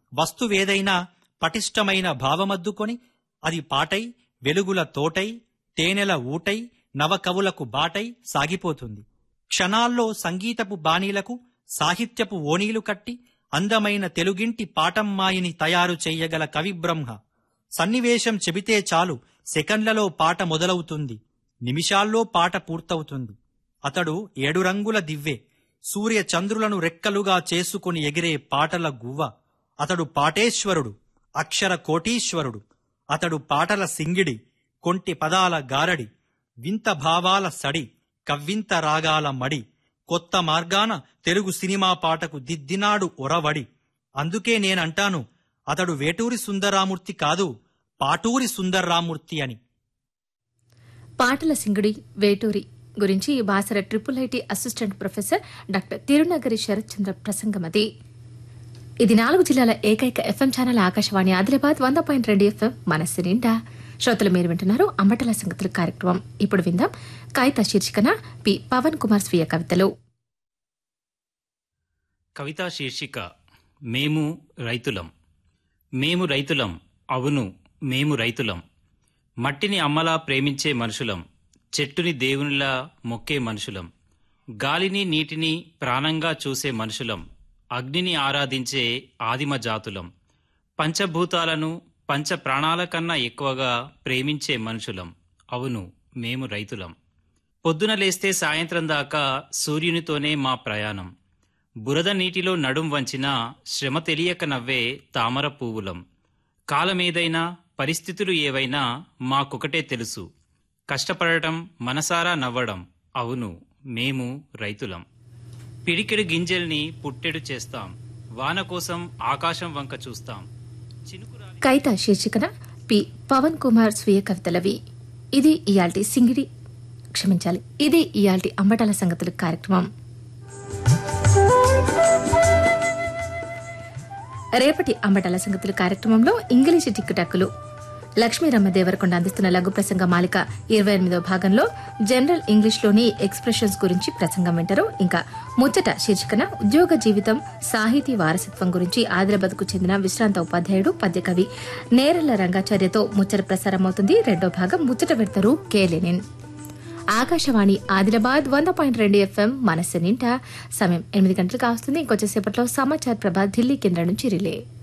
వస్తువేదైనా పటిష్టమైన భావమద్దుకొని అది పాటై వెలుగుల తోటై తేనెల ఊటై నవకవులకు బాటై సాగిపోతుంది క్షణాల్లో సంగీతపు బాణీలకు సాహిత్యపు ఓణీలు కట్టి అందమైన తెలుగింటి పాటమ్మాయిని తయారు చెయ్యగల కవిబ్రహ్మ సన్నివేశం చెబితే చాలు సెకండ్లలో పాట మొదలవుతుంది నిమిషాల్లో పాట పూర్తవుతుంది అతడు ఏడు రంగుల దివ్వె సూర్య చంద్రులను రెక్కలుగా చేసుకుని ఎగిరే పాటల గువ్వ అతడు పాటేశ్వరుడు అక్షర కోటీశ్వరుడు అతడు పాటల సింగిడి కొంటి పదాల గారడి వింత భావాల సడి కవ్వింత రాగాల మడి కొత్త మార్గాన తెలుగు సినిమా పాటకు దిద్దినాడు ఒరవడి అందుకే నేనంటాను అతడు వేటూరి సుందరామూర్తి కాదు పాటూరి సుందర్రామూర్తి అని పాటల సింగుడి వేటూరి గురించి Basara triple IT assistant professor doctor Tirunagari Sarath Chandra ప్రసంగమది ఇది నాలుగు జిల్లాల ఏకైక ఎఫ్ఎం ఛానల్ ఆకాశవాణి ఆదిలాబాద్ వంద పాయింట్ రెండు ఎఫ్ఎం మనస్సు నిండా శ్రోతలు మీరు వింటున్నారు అంబటల సంగతుల కార్యక్రమం ఇప్పుడు విందాం కాగిత శీర్షికన పి పవన్ కుమార్ స్వీయ కవితలు కవితా శీర్షిక మేము రైతులం మేము రైతులం అవును మేము రైతులం మట్టిని అమ్మలా ప్రేమించే మనుషులం చెట్టుని దేవునిలా మొక్కే మనుషులం గాలిని నీటిని ప్రాణంగా చూసే మనుషులం అగ్నిని ఆరాధించే ఆదిమ జాతులం పంచభూతాలను పంచ ప్రాణాల కన్నా ఎక్కువగా ప్రేమించే మనుషులం అవును మేము రైతులం పొద్దున లేస్తే సాయంత్రం దాకా సూర్యునితోనే మా ప్రయాణం బురద నీటిలో నడుం వంచిన శ్రమ తెలియక నవ్వే తామర పువ్వులం కాలమేదైనా పరిస్థితులు ఏవైనా మాకొకటే తెలుసు కష్టపడటం మనసారా నవ్వడం అవును మేము రైతులం పిడికెడు గింజల్ని పుట్టెడు చేస్తాం వాన కోసం ఆకాశం వంక చూస్తాం చినుకురా కవిత శీర్షికన పి పవన్ కుమార్ స్వీయ కవితలవి ఇది ఇయాల్టి సింగిడి క్షమించాలి ఇది ఇయాల్టి అంబటాల సంగతుల కార్యక్రమం రేపటి అంబటాల సంగతుల కార్యక్రమంలో ఇంగ్లీష్ టిక్కుటాకులు లక్ష్మీరమ్మ దేవరకొండ అందిస్తున్న లఘు ప్రసంగ మాలిక ఇరవై ఎనిమిదో భాగంలో జనరల్ ఇంగ్లీష్లోని ఎక్స్ప్రెషన్స్ గురించి ప్రసంగం వింటారు ఇంకా ముచ్చట శీర్షికన ఉద్యోగ జీవితం సాహితీ వారసత్వం గురించి ఆదిలాబాద్కు చెందిన విశ్రాంత ఉపాధ్యాయుడు పద్యకవి నేరళ్ల రంగాచార్యతో ముచ్చట ప్రసారమవుతుంది రెండో భాగం ముచ్చట పెడతారు కే లెనిన్ ఆకాశవాణి ఆదిలాబాద్ వంద పాయింట్ రెండు ఎఫ్ఎం మనస్సు నింట సమయం ఎనిమిది గంటలకు వస్తుంది ఇంకొంచెంసేపట్లో సమాచార్ ప్రభ ఢిల్లీ కేంద్రం నుంచి రిలే